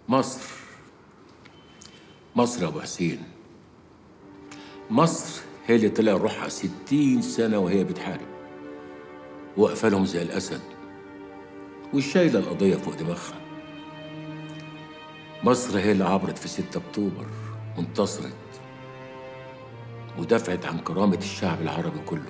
مصر مصر يا ابو حسين مصر هي اللي طلع روحها ستين سنة وهي بتحارب واقفة لهم زي الأسد وشايلة القضية فوق دماغها مصر هي اللي عبرت في 6 أكتوبر وانتصرت ودافعت عن كرامة الشعب العربي كله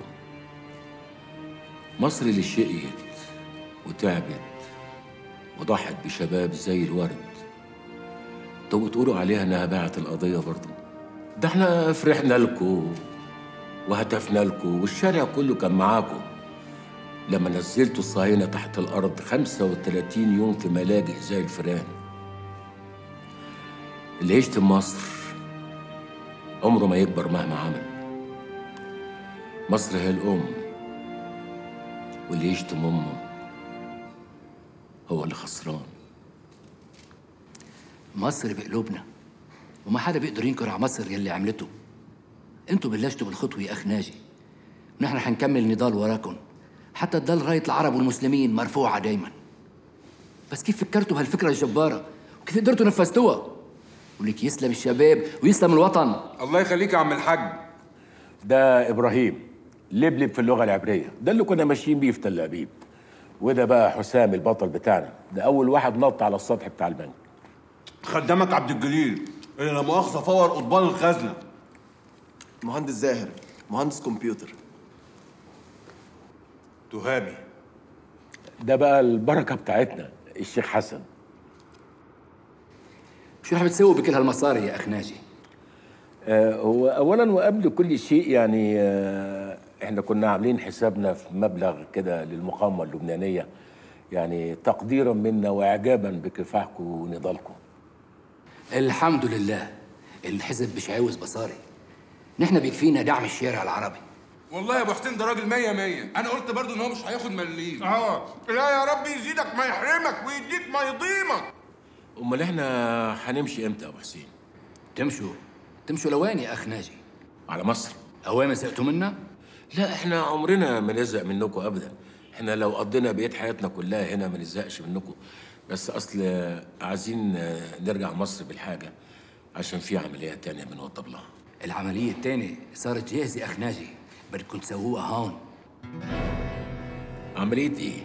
مصر اللي شقيت وتعبت وضحت بشباب زي الورد طب تقولوا عليها انها باعت القضية برضه ده احنا فرحنا لكم وهتفنا لكم والشارع كله كان معاكم لما نزلتوا الصهاينة تحت الأرض 35 يوم في ملاجئ زي الفيران اللي يشتم مصر عمره ما يكبر مهما عمل مصر هي الأم واللي يشتم أمه هو اللي خسران مصر بقلوبنا وما حدا بيقدر ينكر على مصر يلي عملته انتوا بلشتوا بالخطوة يا اخ ناجي ونحن حنكمل النضال وراكم حتى تضل راية العرب والمسلمين مرفوعة دايما بس كيف فكرتوا بهالفكرة الجبارة وكيف قدرتوا نفذتوها ولك يسلم الشباب ويسلم الوطن الله يخليك يا عم الحاج ده إبراهيم لبلب في اللغة العبرية ده اللي كنا ماشيين بيه في تل أبيب وده بقى حسام البطل بتاعنا ده أول واحد نط على السطح بتاع البنك خدامك عبد الجليل اللي لا مؤاخذه فور قضبان الخزنه مهندس زاهر مهندس كمبيوتر تهامي ده بقى البركة بتاعتنا الشيخ حسن شو رح بتسوي بكل هالمصاري يا اخ ناجي آه، هو اولا وقبل كل شيء يعني آه، احنا كنا عاملين حسابنا في مبلغ كده للمقاومه اللبنانيه يعني تقديرا منا واعجابا بكفاحكم ونضالكم الحمد لله الحزب مش عاوز مصاري نحن بيكفينا دعم الشارع العربي والله يا ابو حسين ده راجل مية مية انا قلت برضو ان هو مش هياخد مليم اه لا يا رب يزيدك ما يحرمك ويديك ما يضيمك امال احنا هنمشي امتى يا ابو حسين تمشوا تمشوا لوين يا اخ ناجي على مصر اوامر زهقتوا منا لا احنا عمرنا ما نزهق منكم ابدا احنا لو قضينا بقيه حياتنا كلها هنا ما نزهقش منكم بس اصل عايزين نرجع مصر بالحاجه عشان في عمليه تانية بنوضب لها العملية الثانية صارت جاهزة يا أخ ناجي بدكم تسووها هون عمليه ايه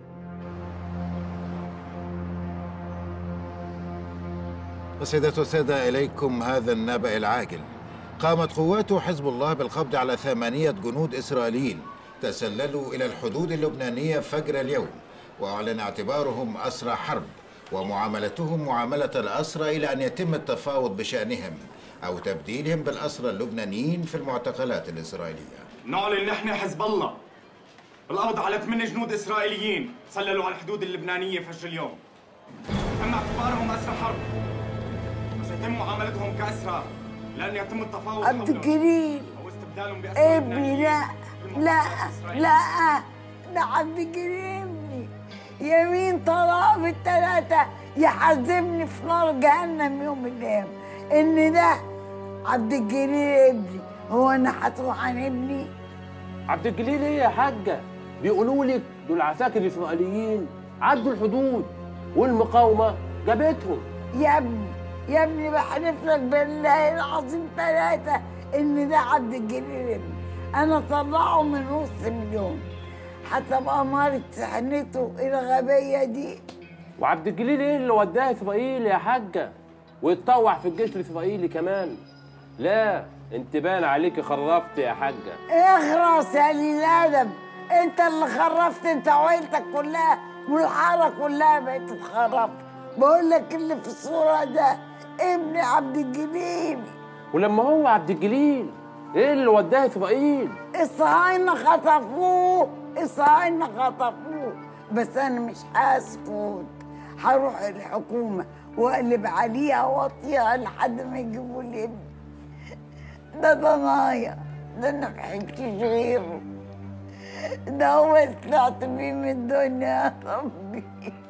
وسيدات والسادة إليكم هذا النبأ العاجل قامت قوات حزب الله بالقبض على ثمانية جنود إسرائيليين تسللوا إلى الحدود اللبنانية فجر اليوم وأعلن اعتبارهم أسرى حرب ومعاملتهم معاملة الأسرى إلى أن يتم التفاوض بشأنهم أو تبديلهم بالأسرى اللبنانيين في المعتقلات الإسرائيلية نعلن نحن حزب الله القبض على ثمان جنود اسرائيليين سللوا على الحدود اللبنانيه فجر اليوم تم اعتبارهم اسرى حرب وسيتم معاملتهم كاسرى لان يتم التفاوض عبد حولهم الكريم او استبدالهم باسرى ابني لا لا لا ده عبد الكريم ابني يمين طلاق بالتلاتة يحزمني في نار جهنم يوم القيامة ان ده عبد الجليل ابني هو انا هتروح عن ابني عبد الجليل ايه يا حاجه بيقولوا لك دول عساكر اسرائيليين عدوا الحدود والمقاومه جابتهم يا ابني يا ابني بحلف لك بالله العظيم ثلاثة ان ده عبد الجليل ابني انا طلعه من نص مليون حسب امارة سحنته الغبية دي وعبد الجليل ايه اللي وداه اسرائيل يا حاجه ويتطوع في الجيش الاسرائيلي كمان لا انت باين عليكي خرفت يا حاجه اخرس يا قليل الادب انت اللي خرفت انت وعيلتك كلها والحاره كلها بقت اتخرفت بقول لك اللي في الصوره ده ابن عبد الجليل ولما هو عبد الجليل ايه اللي وداه اسرائيل الصهاينه خطفوه الصهاينه خطفوه بس انا مش هسكت هروح الحكومه واقلب عليها واطيها لحد ما يجيبوا لي ابني ده ضنايا ده انا محكيش غيره ده هو اللي طلعت بيه من الدنيا يا ربي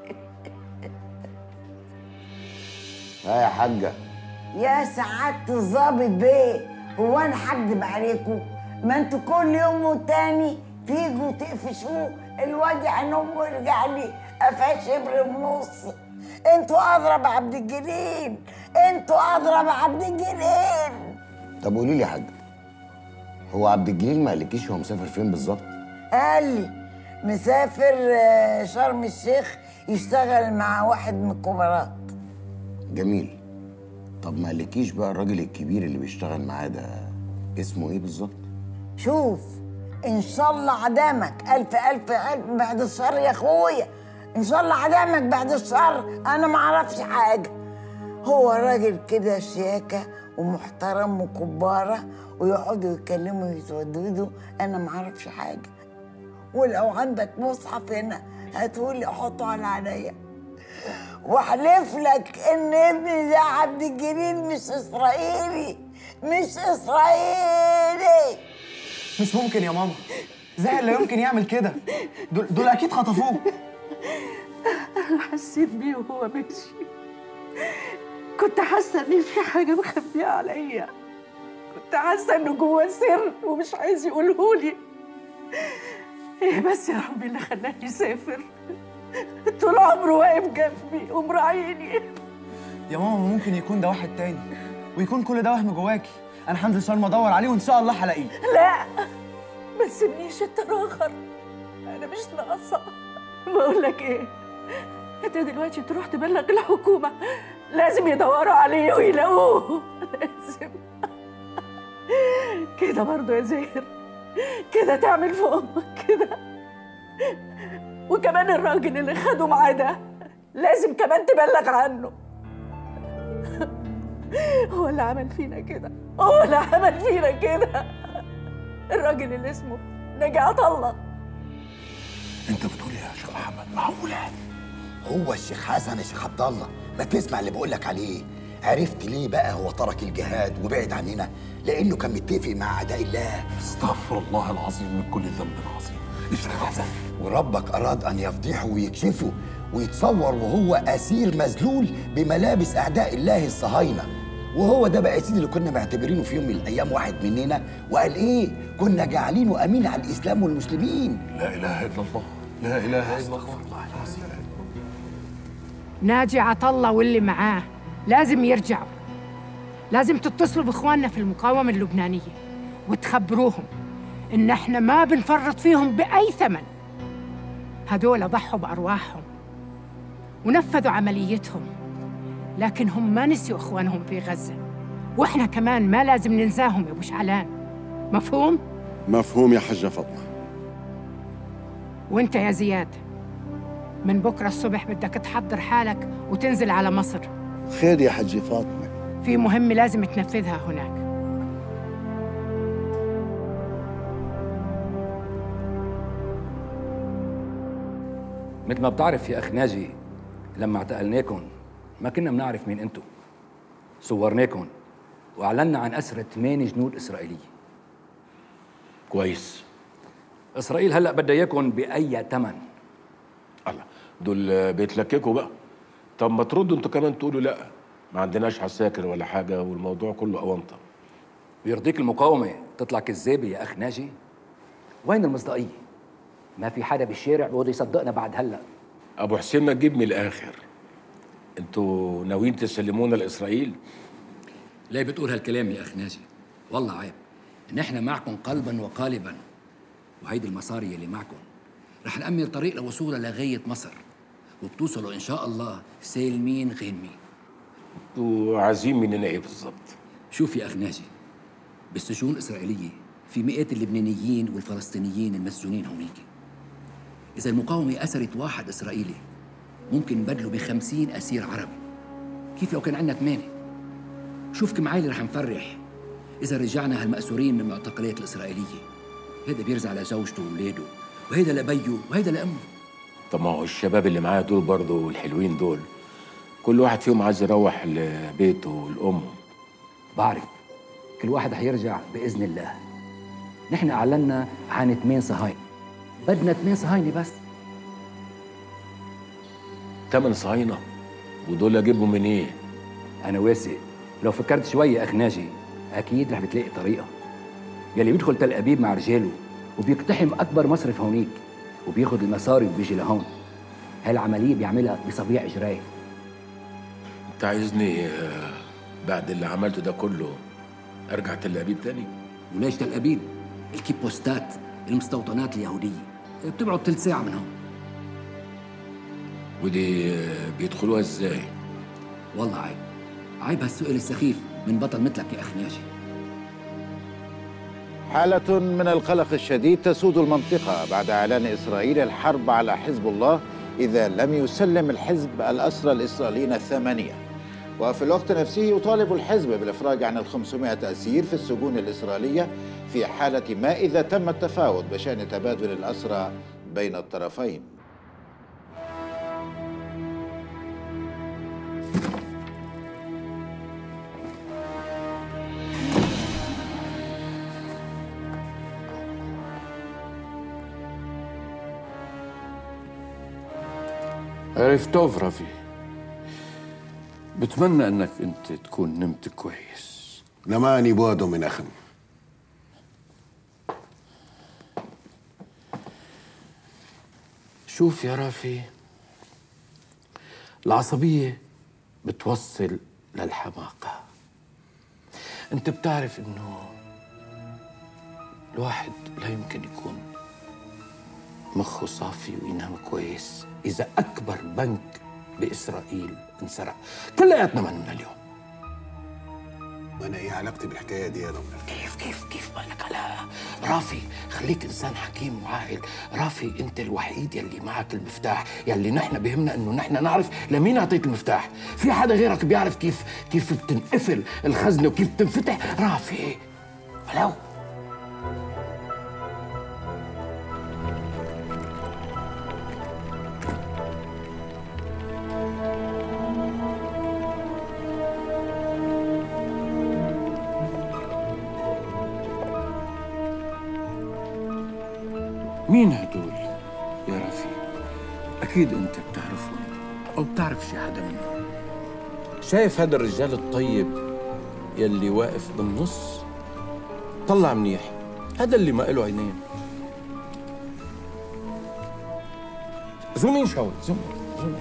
ها يا حاجة يا سعادة الظابط بيه هو انا هكدب عليكم ما انتوا كل يوم والتاني تيجوا تقفشوه الواد حنوم ورجع لي قفاه شبر ونص انتوا اضرب عبد الجليل انتوا اضرب عبد الجليل طب قولي لي يا حاج هو عبد الجليل ما قالكيش هو مسافر فين بالظبط قال لي مسافر آه، شرم الشيخ يشتغل مع واحد من الكبارات جميل طب ما قالكيش بقى الراجل الكبير اللي بيشتغل معاه ده اسمه ايه بالظبط شوف ان شاء الله عدامك الف الف الف بعد الشر يا اخويا ان شاء الله عدامك بعد الشر انا ما اعرفش حاجه هو راجل كده شياكه ومحترم وكباره ويقعدوا يتكلموا ويتوددوا انا ما اعرفش حاجه ولو عندك مصحف هنا هتقولي احطه على عينيا واحلف لك ان ابني ده عبد الجليل مش اسرائيلي مش اسرائيلي مش ممكن يا ماما زاهر لا يمكن يعمل كده دول, دول اكيد خطفوه أنا حسيت بيه وهو ماشي كنت حاسة إن في حاجة مخبية عليا كنت حاسة إنه جواه سر ومش عايز يقولهولي إيه بس يا ربي اللي خلاني أسافر طول عمره واقف جنبي ومراعيني يا ماما ممكن يكون ده واحد تاني ويكون كل ده وهم جواكي انا هنزل شرم ادور عليه وان شاء الله هلاقيه لا ما تسيبنيش اتراخر أنا مش ناقصة بقول لك إيه أنت دلوقتي تروح تبلغ الحكومة لازم يدوروا عليه ويلاقوه لازم كده برضه يا زهر كده تعمل في امك كده وكمان الراجل اللي خده معاه ده لازم كمان تبلغ عنه هو اللي عمل فينا كده هو اللي عمل فينا كده الراجل اللي اسمه نجاة الله انت بتقول ايه يا شيخ محمد معقوله هو الشيخ حسن يا شيخ عبد الله ما تسمع اللي بقول لك عليه عرفت ليه بقى هو ترك الجهاد وبعد عننا لانه كان متفق مع اعداء الله استغفر الله العظيم من كل ذنب عظيم الشيخ حسن وربك اراد ان يفضحه ويكشفه ويتصور وهو اسير مذلول بملابس اعداء الله الصهاينه وهو ده بقى يا سيدي اللي كنا معتبرينه في يوم من الايام واحد مننا وقال ايه كنا جعلينه امين على الاسلام والمسلمين لا اله الا الله لا اله الا الله ناجي عطلة واللي معاه لازم يرجعوا لازم تتصلوا باخواننا في المقاومة اللبنانية وتخبروهم ان احنا ما بنفرط فيهم بأي ثمن هدول ضحوا بأرواحهم ونفذوا عمليتهم لكن هم ما نسيوا اخوانهم في غزة واحنا كمان ما لازم ننساهم يا ابو شعلان مفهوم؟ مفهوم يا حجة فاطمة وانت يا زياد من بكرة الصبح بدك تحضر حالك وتنزل على مصر خير يا حجة فاطمة في مهمة لازم تنفذها هناك مثل ما بتعرف يا اخ ناجي لما اعتقلناكم ما كنا بنعرف مين انتم صورناكم واعلنا عن اسرى ثمان جنود اسرائيليه كويس اسرائيل هلا بدها اياكم باي ثمن الله دول بيتلككوا بقى طب ما تردوا انتوا كمان تقولوا لا ما عندناش عساكر ولا حاجه والموضوع كله اونطه بيرضيك المقاومه تطلع كذابه يا اخ ناجي وين المصداقيه ما في حدا بالشارع بده يصدقنا بعد هلا ابو حسين ما تجيب من الاخر انتوا ناويين تسلمونا لاسرائيل ليه بتقول هالكلام يا اخ ناجي والله عيب نحن معكم قلبا وقالبا وهيدي المصاري اللي معكم رح نأمن طريق لوصولها لغاية مصر وبتوصلوا إن شاء الله سالمين غانمين وعايزين مننا ايه بالظبط شوف يا أخ ناجي بالسجون الإسرائيلية في مئات اللبنانيين والفلسطينيين المسجونين هونيك إذا المقاومة أسرت واحد إسرائيلي ممكن نبدله بخمسين أسير عربي كيف لو كان عندنا ثمانية شوف كم عائلة رح نفرح إذا رجعنا هالمأسورين من المعتقلات الإسرائيلية هذا بيرجع لزوجته وولاده وهيدا لبيه وهيدا لأمه طب ما هو الشباب اللي معايا دول برضه الحلوين دول كل واحد فيهم عايز يروح لبيته والام بعرف كل واحد حيرجع بإذن الله نحن أعلنا عن اثنين صهاينة بدنا اثنين صهاينة بس تمن صهاينه ودول اجيبهم من ايه؟ أنا واثق لو فكرت شوي يا أخ ناجي أكيد رح بتلاقي طريقة يلي بيدخل تل أبيب مع رجاله وبيقتحم أكبر مصرف هونيك وبياخد المصاري وبيجي لهون هالعمليه بيعملها بصبيع اجريه انت عايزني آه، بعد اللي عملته ده كله ارجع تل ابيب تاني وليش تل ابيب الكيب بوستات المستوطنات اليهوديه بتبعد ثلث ساعه من هون ودي آه، بيدخلوها ازاي والله عيب عيب هالسؤال السخيف من بطل مثلك يا اخ ناجي حالة من القلق الشديد تسود المنطقة بعد إعلان إسرائيل الحرب على حزب الله إذا لم يسلم الحزب الأسرى الإسرائيليين الثمانية وفي الوقت نفسه يطالب الحزب بالإفراج عن الخمسمائة أسير في السجون الإسرائيلية في حالة ما إذا تم التفاوض بشأن تبادل الأسرى بين الطرفين عرفت طوف رفي بتمنى انك انت تكون نمت كويس نماني بودو من أخم شوف يا رافي العصبية بتوصل للحماقة انت بتعرف انه الواحد لا يمكن يكون مخه صافي وينام كويس اذا اكبر بنك باسرائيل انسرق كلياتنا منا اليوم وأنا إيه علاقتي بالحكاية دي يا دكتور كيف كيف كيف مالك على رافي خليك انسان حكيم وعاقل رافي انت الوحيد يلي معك المفتاح يلي نحن بهمنا انه نحن نعرف لمين اعطيت المفتاح في حدا غيرك بيعرف كيف كيف بتنقفل الخزنه وكيف بتنفتح رافي ولو مين هدول يا رافي اكيد انت بتعرفهم او بتعرف شي حدا منهم شايف هذا الرجال الطيب يلي واقف بالنص طلع منيح هذا اللي ما له عينين زومين شوي زومين زومين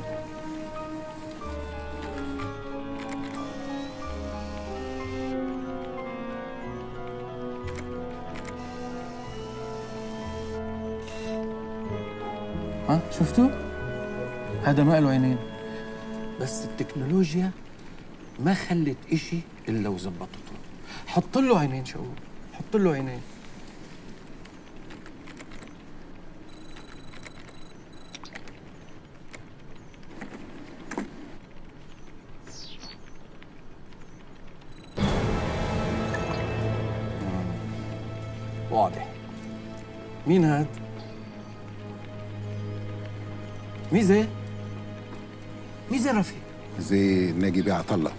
ها شفتوا؟ هذا ما له عينين بس التكنولوجيا ما خلت إشي إلا وزبطته حط له عينين شو حط له عينين واضح مين هاد؟ ميزة ميزة رفيق زي ناجي بيه عطلة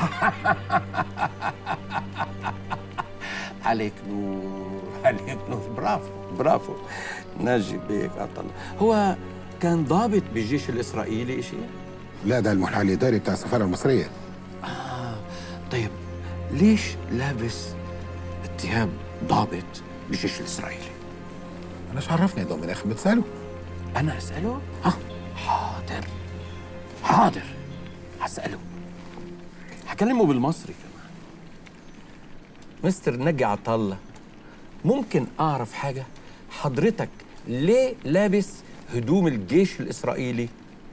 عليك نور عليك نور برافو برافو ناجي بيك عطلة هو كان ضابط بالجيش الإسرائيلي شيء؟ لا ده المحلل الإداري بتاع السفارة المصرية آه طيب ليش لابس اتهام ضابط بالجيش الإسرائيلي؟ أنا إيش عرفني يا دومين أخي بتسأله أنا أسأله؟ ها حاضر حاضر هسأله هكلمه بالمصري كمان مستر نجي عطلة ممكن أعرف حاجة حضرتك ليه لابس هدوم الجيش الإسرائيلي؟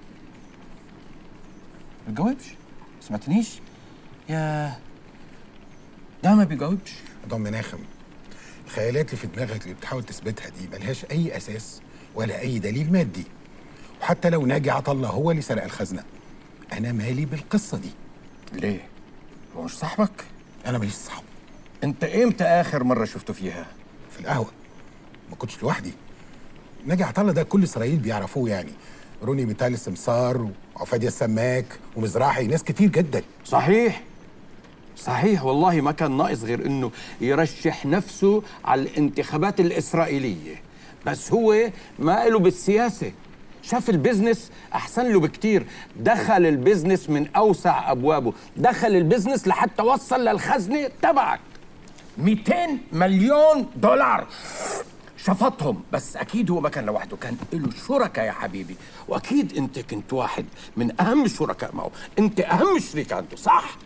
ما بيجاوبش سمعتنيش؟ يا ده ما بيجاوبش دومين أخي الخيالات اللي في دماغك اللي بتحاول تثبتها دي ملهاش أي أساس ولا أي دليل مادي وحتى لو ناجي عطلة هو اللي سرق الخزنة أنا مالي بالقصة دي ليه؟ هو مش صاحبك؟ أنا ماليش صاحب أنت إمتى آخر مرة شفته فيها؟ في القهوة ما كنتش لوحدي ناجي عطلة ده كل إسرائيل بيعرفوه يعني روني ميتال السمسار وعفادية السماك ومزراحي ناس كتير جدا صحيح صحيح والله ما كان ناقص غير انه يرشح نفسه على الانتخابات الاسرائيليه بس هو ما له بالسياسه شاف البزنس احسن له بكتير دخل البزنس من اوسع ابوابه دخل البزنس لحتى وصل للخزنه تبعك 200 مليون دولار شفطهم بس اكيد هو ما كان لوحده كان له شركاء يا حبيبي واكيد انت كنت واحد من اهم الشركاء معه انت اهم شريك عنده صح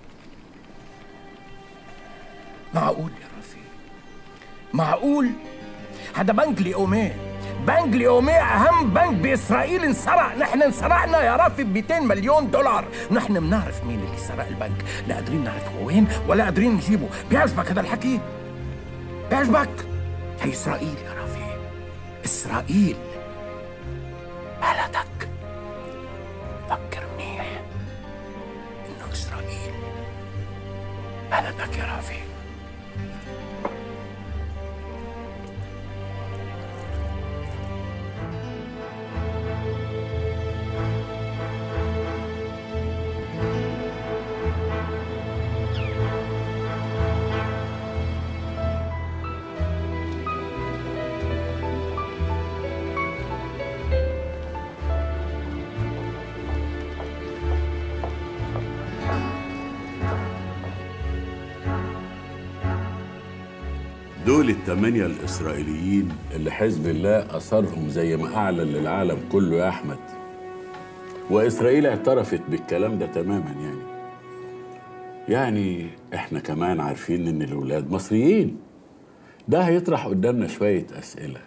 معقول يا رفيق معقول هذا بنك ليوميه بنك ليوميه اهم بنك باسرائيل انسرق نحن انسرقنا يا رافي ب 200 مليون دولار نحن بنعرف مين اللي سرق البنك لا قادرين نعرف هو وين ولا قادرين نجيبه بيعجبك هذا الحكي بيعجبك هي اسرائيل يا رافي اسرائيل بلدك فكر منيح انه اسرائيل بلدك يا رافي دول الثمانية الإسرائيليين اللي حزب الله أثرهم زي ما أعلن للعالم كله يا أحمد وإسرائيل اعترفت بالكلام ده تماما يعني يعني إحنا كمان عارفين إن الولاد مصريين ده هيطرح قدامنا شوية أسئلة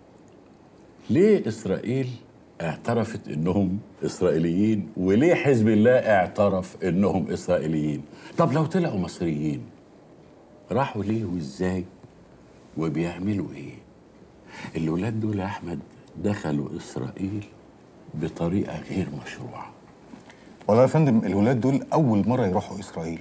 ليه إسرائيل اعترفت إنهم إسرائيليين وليه حزب الله اعترف إنهم إسرائيليين طب لو طلعوا مصريين راحوا ليه وإزاي وبيعملوا ايه الولاد دول يا احمد دخلوا اسرائيل بطريقه غير مشروعه والله يا فندم الولاد دول اول مره يروحوا اسرائيل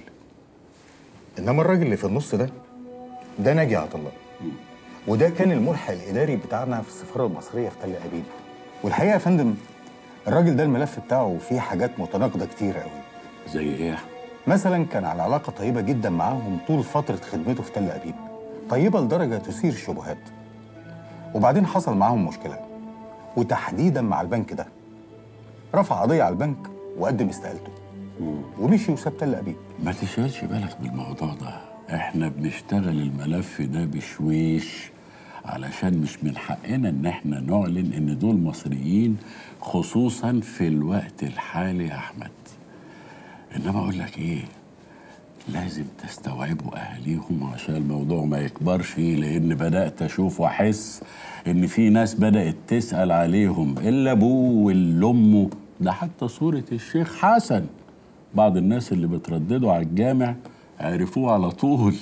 انما الراجل اللي في النص ده ده ناجي عطا الله وده كان الملحق الاداري بتاعنا في السفاره المصريه في تل ابيب والحقيقه يا فندم الراجل ده الملف بتاعه فيه حاجات متناقضه كتير قوي زي ايه مثلا كان على علاقه طيبه جدا معاهم طول فتره خدمته في تل ابيب طيبه لدرجه تثير الشبهات وبعدين حصل معاهم مشكله وتحديدا مع البنك ده رفع قضيه على البنك وقدم استقالته ومشي وساب تل ابيب ما تشغلش بالك بالموضوع ده احنا بنشتغل الملف ده بشويش علشان مش من حقنا ان احنا نعلن ان دول مصريين خصوصا في الوقت الحالي يا احمد انما اقول لك ايه لازم تستوعبوا اهاليهم عشان الموضوع ما يكبرش لان بدات اشوف واحس ان في ناس بدات تسال عليهم الا ابوه واللي امه ده حتى صوره الشيخ حسن بعض الناس اللي بترددوا على الجامع عرفوه على طول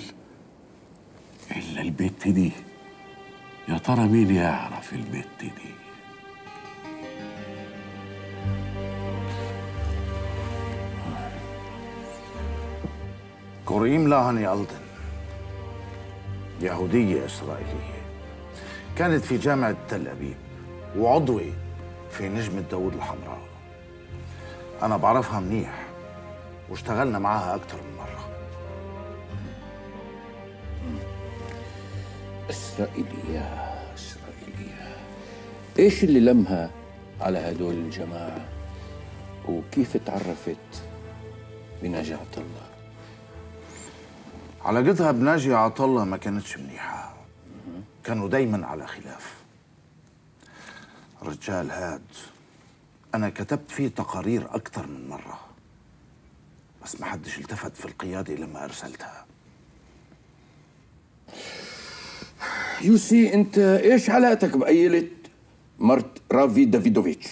الا البت دي يا ترى مين يعرف البت دي كوريم لاهاني ألدن يهودية إسرائيلية كانت في جامعة تل أبيب وعضوة في نجمة داوود الحمراء أنا بعرفها منيح واشتغلنا معاها أكثر من مرة إسرائيلية إسرائيلية إيش اللي لمها على هدول الجماعة وكيف تعرفت بنجاة الله علاقتها بناجي عطلة ما كانتش منيحة كانوا دايما على خلاف رجال هاد أنا كتبت فيه تقارير أكثر من مرة بس ما حدش التفت في القيادة لما أرسلتها يوسي أنت إيش علاقتك بقيلة مرت رافي دافيدوفيتش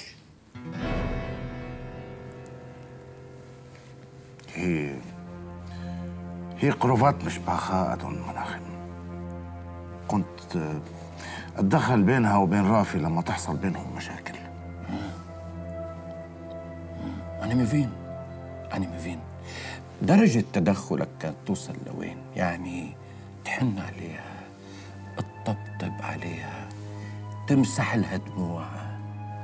هي هي قروفات مش باخاء أدون مناخم كنت آه، أتدخل بينها وبين رافي لما تحصل بينهم مشاكل أنا مفين أنا مفين درجة تدخلك كانت توصل لوين يعني تحن عليها تطبطب عليها تمسح لها دموعها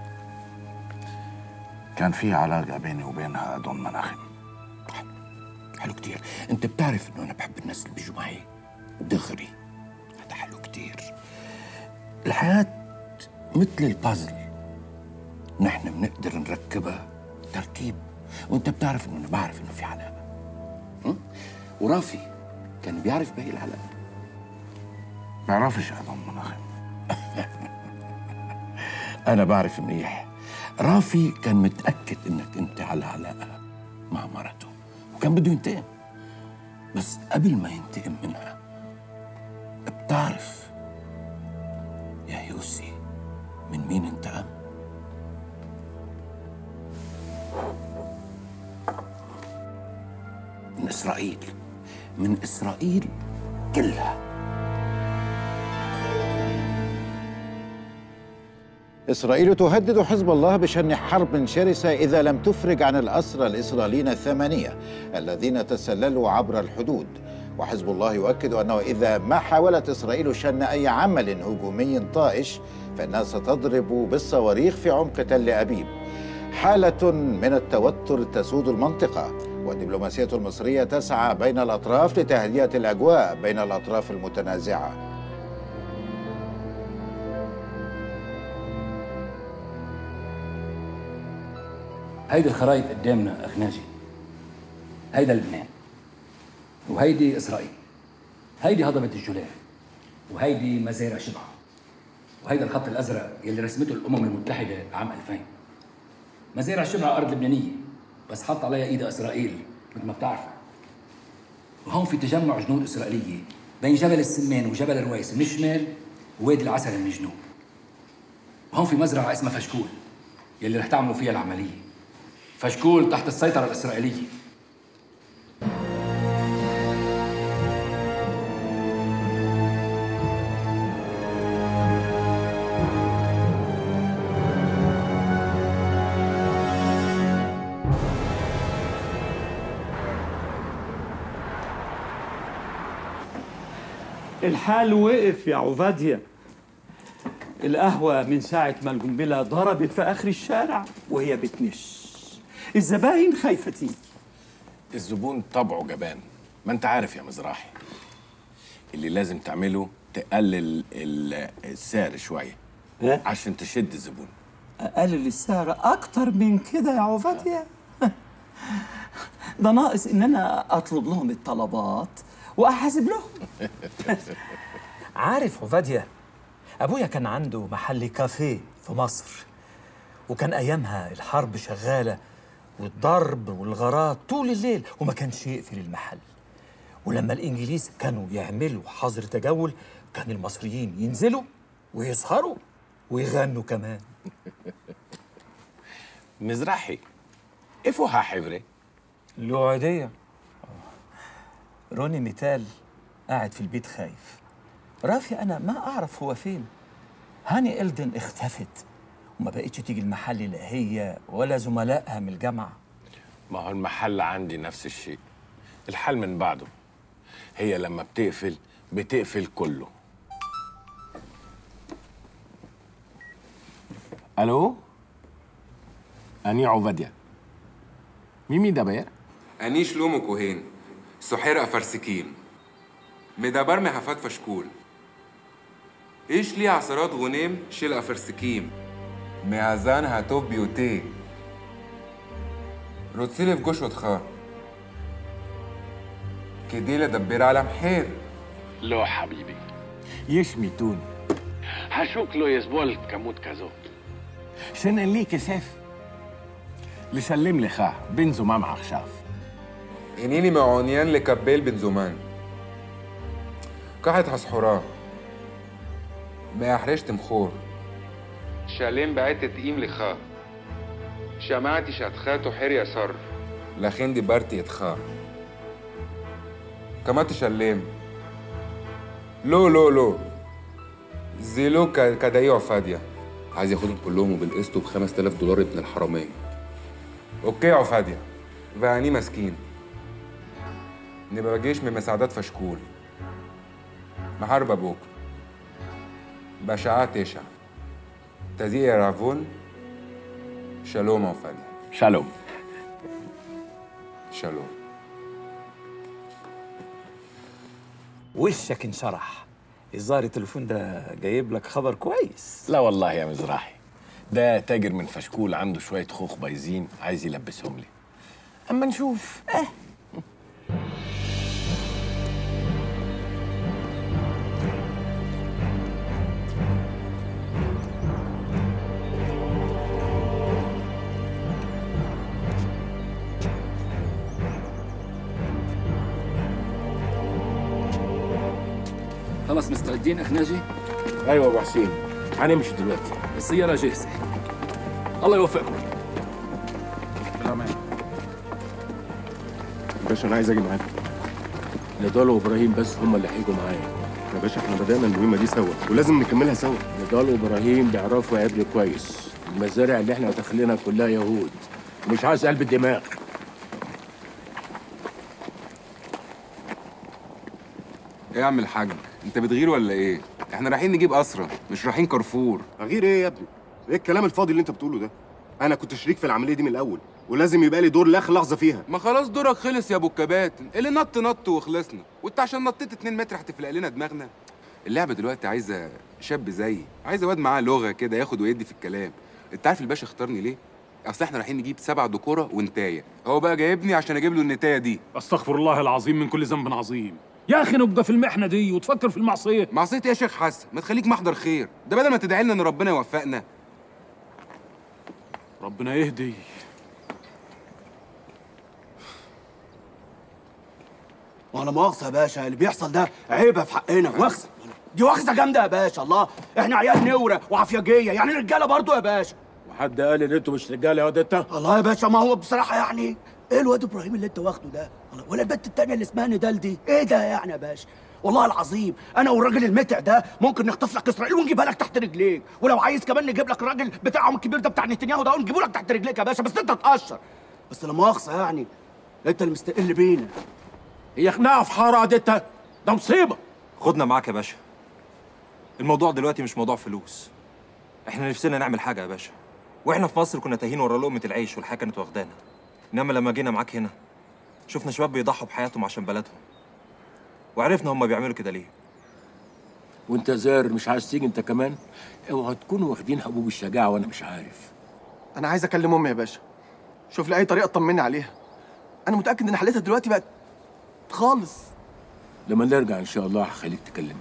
كان في علاقة بيني وبينها أدون مناخم حلو كتير انت بتعرف انه انا بحب الناس اللي بيجوا معي دغري هذا حلو كتير الحياة مثل البازل نحن بنقدر نركبها تركيب وانت بتعرف انه انا بعرف انه في علاقة م? ورافي كان بيعرف بهي العلاقة بعرفش أدون مناخم أنا بعرف منيح رافي كان متأكد إنك أنت على علاقة مع مرته وكان بده ينتقم بس قبل ما ينتقم منها بتعرف يا يوسي من مين انتقم؟ من إسرائيل من إسرائيل كلها إسرائيل تهدد حزب الله بشن حرب شرسة إذا لم تفرج عن الأسرى الإسرائيليين الثمانية الذين تسللوا عبر الحدود وحزب الله يؤكد أنه إذا ما حاولت إسرائيل شن أي عمل هجومي طائش فإنها ستضرب بالصواريخ في عمق تل أبيب حالة من التوتر تسود المنطقة والدبلوماسية المصرية تسعى بين الأطراف لتهدئة الأجواء بين الأطراف المتنازعة هيدي الخرايط قدامنا اخ ناجي هيدا لبنان وهيدي اسرائيل هيدي هضبة الجولان وهيدي مزارع شبعة وهيدا الخط الازرق يلي رسمته الامم المتحدة عام 2000 مزارع شبعة ارض لبنانية بس حط عليها ايدها اسرائيل مثل ما بتعرفوا وهون في تجمع جنود اسرائيلية بين جبل السمان وجبل الرويس من الشمال ووادي العسل من الجنوب وهون في مزرعة اسمها فشكول يلي رح تعملوا فيها العملية فشكول تحت السيطرة الإسرائيلية الحال وقف يا عبادية القهوة من ساعة ما القنبلة ضربت في آخر الشارع وهي بتنش الزباين خايفة تيجي الزبون طبعه جبان ما انت عارف يا مزراحي اللي لازم تعمله تقلل ال- السعر شويه عشان تشد الزبون أقلل السعر أكتر من كده يا عبادية ده ناقص إن أنا أطلب لهم الطلبات وأحاسب لهم عارف عبادية أبويا كان عنده محل كافيه في مصر وكان أيامها الحرب شغالة والضرب والغارات طول الليل وما كانش يقفل المحل ولما الإنجليز كانوا يعملوا حظر تجول كان المصريين ينزلوا ويسهروا ويغنوا كمان مزراحي افوها حبري الوعدية روني ميتال قاعد في البيت خايف رافي أنا ما أعرف هو فين هاني إلدن اختفت وما بقتش تيجي المحل لا هي ولا زملائها من الجامعة ما هو المحل عندي نفس الشيء الحل من بعده هي لما بتقفل بتقفل كله الو اني عبادية مين מדבר? אני שלמה כהן, סוחר אפרסקים. מדבר מהפת פשקול. יש לי עשרות גונים של אפרסקים, מהזן הטוב ביותר. רוצה לפגוש אותך, כדי לדבר על המחיר. לא חביבי. יש מיתון. השוק לא יסבול כמות כזאת. שאין לי כסף. לשלם לך בן זומם עכשיו. אינני מעוניין לקבל במזומן. קח את הסחורה. מאחרי שתמכור. שלם בעת תתאים לך. שמעתי שאתך תוחר יסר. לכן דיברתי איתך. כמה תשלם? לא, לא, לא. זה לא כ- כדאי עופדיה. عايز ياخدهم كلهم وبالقسط ب 5000 دولار ابن الحرامية. اوكي يا عفادية ואני מסכים. ניפגש ממסעדת פשקול. מחר בבוקר. בשעה תשע. תזיעי ערבון. שלום עופדיה. שלום. שלום. وشك انشرح الظاهر التليفون ده جايب لك خبر كويس لا والله يا مزراحي ده تاجر من فشكول عنده شوية خوخ بايظين عايز يلبسهم لي أما نشوف اه خلاص مستعدين اخ ناجي ايوه ابو حسين هنمشي دلوقتي السياره جاهزه الله يوفقكم باشا انا عايز اجي معاك نضال وابراهيم بس هم اللي هيجوا معايا يا باشا احنا بدانا المهمه دي سوا ولازم نكملها سوا نضال وابراهيم بيعرفوا عبري كويس المزارع اللي احنا داخلينها كلها يهود مش عايز قلب الدماغ ايه يا عم الحاج انت بتغير ولا ايه احنا رايحين نجيب اسرى مش رايحين كارفور غير ايه يا ابني ايه الكلام الفاضي اللي انت بتقوله ده انا كنت شريك في العمليه دي من الاول ولازم يبقى لي دور لاخر لحظه فيها ما خلاص دورك خلص يا ابو الكباتن اللي نط نط وخلصنا وانت عشان نطيت 2 متر هتفلق لنا دماغنا اللعبه دلوقتي عايزه شاب زيي عايزه واد معاه لغه كده ياخد ويدي في الكلام انت عارف الباشا اختارني ليه اصل احنا رايحين نجيب سبع دكوره ونتايه هو بقى جايبني عشان اجيب له النتايه دي استغفر الله العظيم من كل ذنب عظيم يا اخي نبقى في المحنه دي وتفكر في المعصيه معصيه ايه يا شيخ حسن ما تخليك محضر خير ده بدل ما تدعي لنا ان ربنا يوفقنا ربنا يهدي وانا مؤاخذه يا باشا اللي بيحصل ده عيبه في حقنا واخذه دي واخذه جامده يا باشا الله احنا عيال نوره وعفياجيه يعني رجاله برضو يا باشا وحد قال ان انتوا مش رجاله يا واد انت الله يا باشا ما هو بصراحه يعني ايه الواد ابراهيم اللي انت واخده ده الله ولا البت التانيه اللي اسمها ندال دي ايه ده يعني يا باشا والله العظيم انا والراجل المتع ده ممكن نخطف لك اسرائيل ونجيبها لك تحت رجليك ولو عايز كمان نجيب لك الراجل بتاعهم الكبير ده بتاع نتنياهو ده ونجيبه لك تحت رجليك يا باشا بس انت تقشر بس لا مؤاخذه يعني انت اللي مستقل بينا هي خناقه في حاره دي انت ده مصيبه خدنا معاك يا باشا الموضوع دلوقتي مش موضوع فلوس احنا نفسنا نعمل حاجه يا باشا واحنا في مصر كنا تايهين ورا لقمه العيش والحياه كانت واخدانا انما لما جينا معاك هنا شفنا شباب بيضحوا بحياتهم عشان بلدهم وعرفنا هم بيعملوا كده ليه وانت زار مش عايز تيجي انت كمان اوعى تكونوا واخدين حبوب الشجاعه وانا مش عارف انا عايز اكلم امي يا باشا شوف لي اي طريقه تطمني عليها انا متاكد ان حالتها دلوقتي بقت خالص لما نرجع ان شاء الله هخليك تكلمها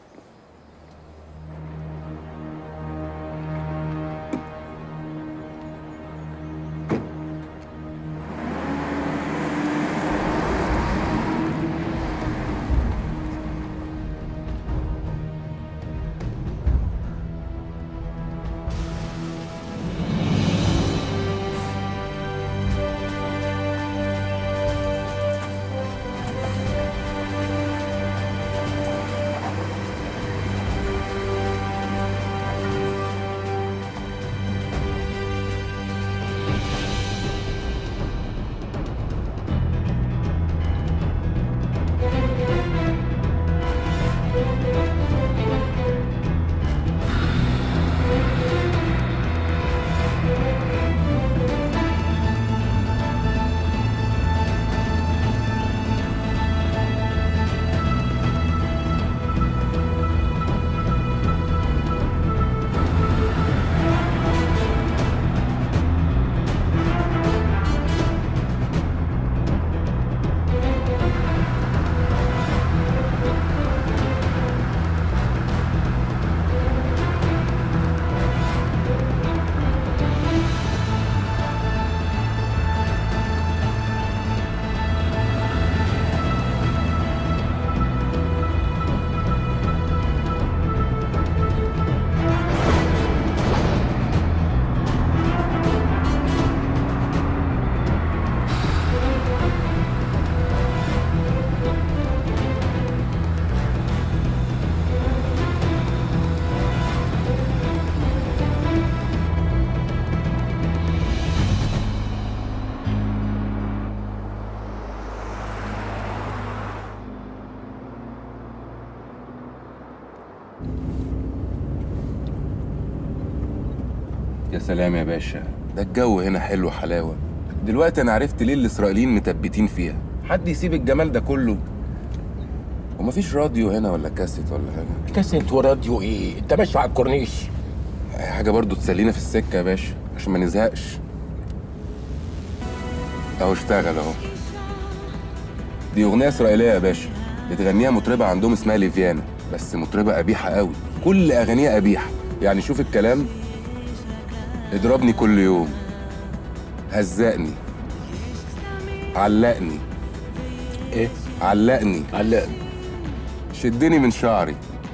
يا سلام يا باشا ده الجو هنا حلو حلاوه دلوقتي انا عرفت ليه الاسرائيليين متبتين فيها حد يسيب الجمال ده كله ومفيش راديو هنا ولا كاسيت ولا حاجه كاسيت وراديو ايه انت ماشي على الكورنيش أي حاجه برضو تسلينا في السكه يا باشا عشان ما نزهقش اهو اشتغل اهو دي اغنيه اسرائيليه يا باشا بتغنيها مطربه عندهم اسمها ليفيانا بس مطربه قبيحه قوي كل اغانيها قبيحه يعني شوف الكلام اضربني كل يوم هزقني علقني ايه علقني علقني شدني من شعري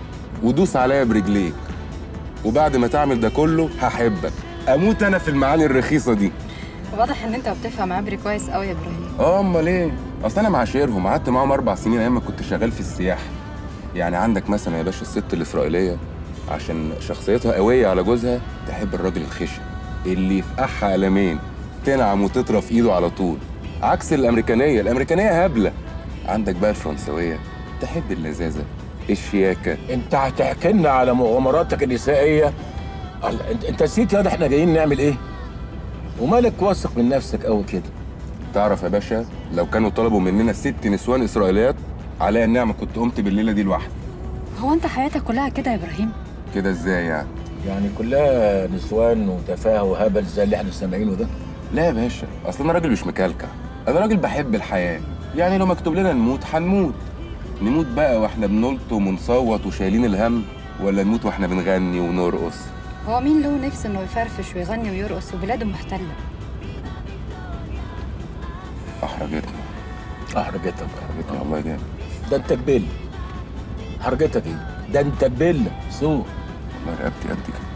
ودوس عليا برجليك وبعد ما تعمل ده كله هحبك اموت انا في المعاني الرخيصه دي واضح ان انت بتفهم عبري كويس قوي يا ابراهيم اه امال ايه اصل انا معاشرهم قعدت معاهم اربع سنين ايام ما كنت شغال في السياحه يعني عندك مثلا يا باشا الست الاسرائيليه عشان شخصيتها قويه على جوزها تحب الراجل الخشن اللي يفقعها قلمين تنعم وتطرف ايده على طول عكس الامريكانيه الامريكانيه هبله عندك بقى الفرنسويه تحب اللذاذه الشياكه انت هتحكي لنا على مغامراتك النسائيه الله، انت انت نسيت يا ده احنا جايين نعمل ايه ومالك واثق من نفسك قوي كده تعرف يا باشا لو كانوا طلبوا مننا ست نسوان اسرائيليات عليا النعمه كنت قمت بالليله دي لوحدي هو انت حياتك كلها كده يا ابراهيم كده ازاي يعني يعني كلها نسوان وتفاهه وهبل زي اللي احنا سامعينه ده لا يا باشا اصل انا راجل مش مكلكع انا راجل بحب الحياه يعني لو مكتوب لنا نموت هنموت نموت بقى واحنا بنلطم ونصوت وشايلين الهم ولا نموت واحنا بنغني ونرقص هو مين له نفس انه يفرفش ويغني ويرقص وبلاده محتله احرجتني احرجتك احرجتني والله جامد ده انت كبل حرجتك ايه ده انت كبل سوق والله رقبتي قد كده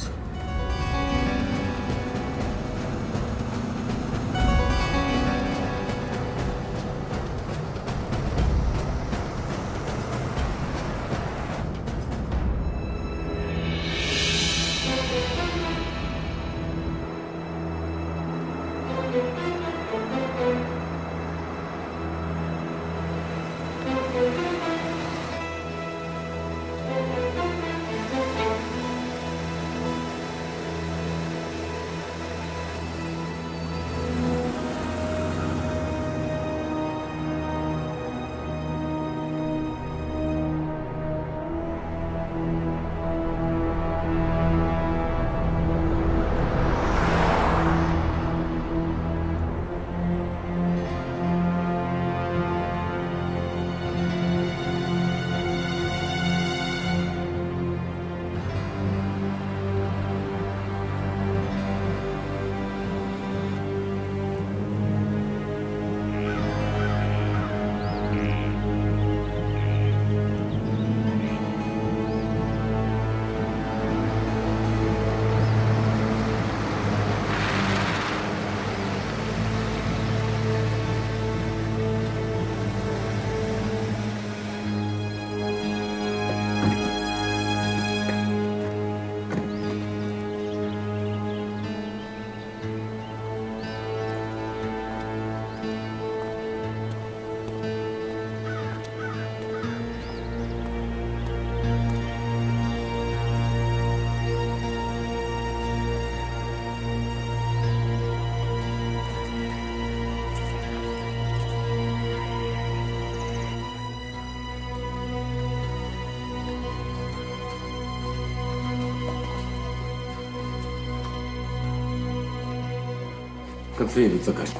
كان فين اتفكرت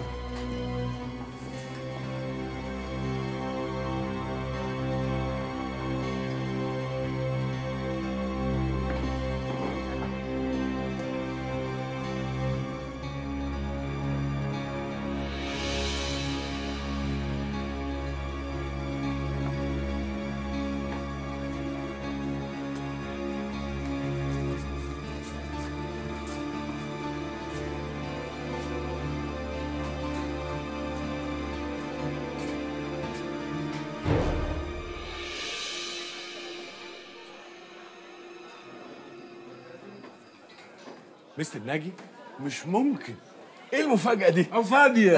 مستر ناجي مش ممكن ايه المفاجأة دي؟ عفادية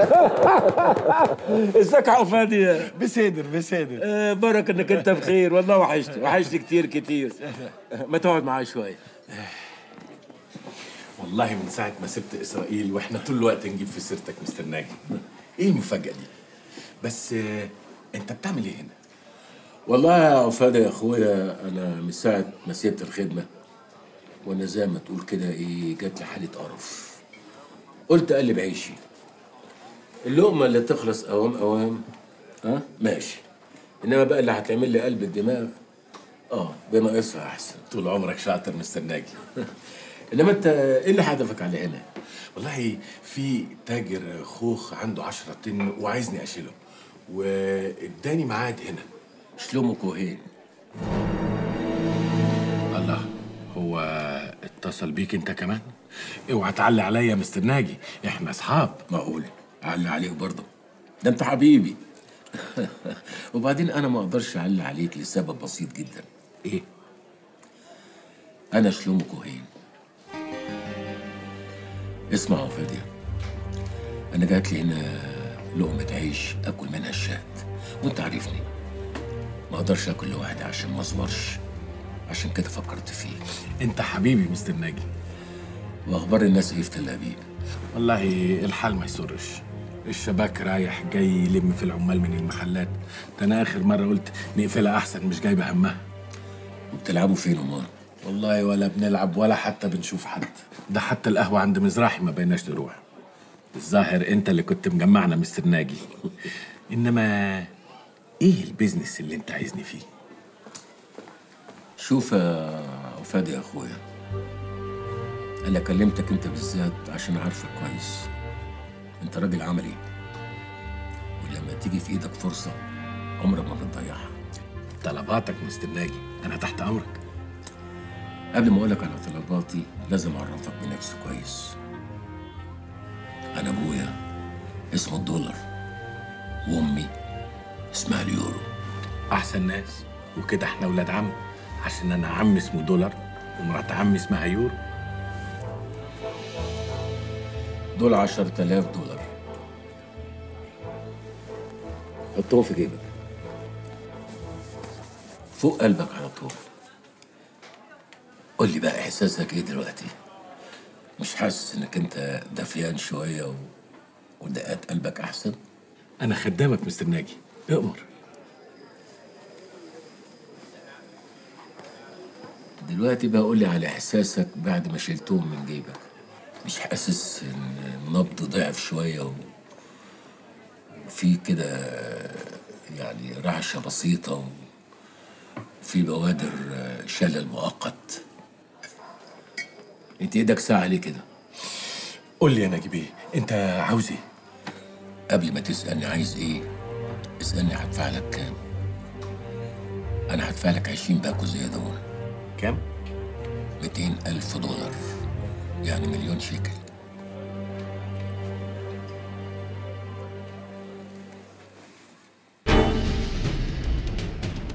ازيك يا عفادية؟ بسادر بسادر آه برك انك انت بخير والله وحشتي وحشتي كتير كتير ما تقعد معايا شوية والله من ساعة ما سبت إسرائيل وإحنا طول الوقت نجيب في سيرتك مستر ناجي إيه المفاجأة دي؟ بس آه، أنت بتعمل إيه هنا؟ والله يا عفادة يا اخويا انا من ساعه ما سيبت الخدمه وانا زي ما تقول كده ايه جات لي حاله قرف قلت اقلب عيشي اللقمه اللي تخلص اوام اوام ها ماشي انما بقى اللي هتعمل لي قلب الدماغ اه بناقصها احسن طول عمرك شاطر مستر ناجي انما انت ايه اللي هدفك على هنا؟ والله في تاجر خوخ عنده 10 طن وعايزني أشيله واداني ميعاد هنا شلومو كوهين هو اتصل بيك انت كمان اوعى تعلي عليا يا مستر ناجي احنا اصحاب معقول اعلي عليك برضه ده انت حبيبي وبعدين انا ما اقدرش اعلي عليك لسبب بسيط جدا ايه انا شلوم كوهين اسمع يا فادية انا جات لي هنا لقمة عيش اكل منها الشهد وانت عارفني ما اقدرش اكل لوحدي عشان ما اصبرش عشان كده فكرت فيك انت حبيبي مستر ناجي واخبار الناس ايه في تل ابيب والله الحال ما يسرش الشباك رايح جاي يلم في العمال من المحلات ده انا اخر مره قلت نقفلها احسن مش جايبه همها وبتلعبوا فين امال والله ولا بنلعب ولا حتى بنشوف حد ده حتى القهوه عند مزراحي ما بيناش نروح الظاهر انت اللي كنت مجمعنا مستر ناجي انما ايه البيزنس اللي انت عايزني فيه شوف يا فادي يا اخويا انا كلمتك انت بالذات عشان عارفك كويس انت راجل عملي ولما تيجي في ايدك فرصه عمرك ما بتضيعها طلباتك مستر ناجي انا تحت امرك قبل ما اقولك على طلباتي لازم اعرفك بنفسي كويس انا ابويا اسمه الدولار وامي اسمها اليورو احسن ناس وكده احنا ولاد عم عشان انا عم اسمه دولار ومرات عمي اسمها يورو دول عشرة آلاف دولار حطهم في جيبك فوق قلبك على طول قول لي بقى احساسك ايه دلوقتي مش حاسس انك انت دفيان شويه و... ودقات قلبك احسن انا خدامك مستر ناجي اؤمر دلوقتي بقى قول لي على احساسك بعد ما شلتهم من جيبك مش حاسس ان النبض ضعف شويه و... وفي كده يعني رعشه بسيطه و... وفي بوادر شلل مؤقت انت ايدك ساعه ليه كده قول لي يا ناجي بيه انت عاوز ايه قبل ما تسالني عايز ايه اسالني هدفع لك كام انا هدفع لك 20 باكو زي دول كام 200 الف دولار يعني مليون شيكل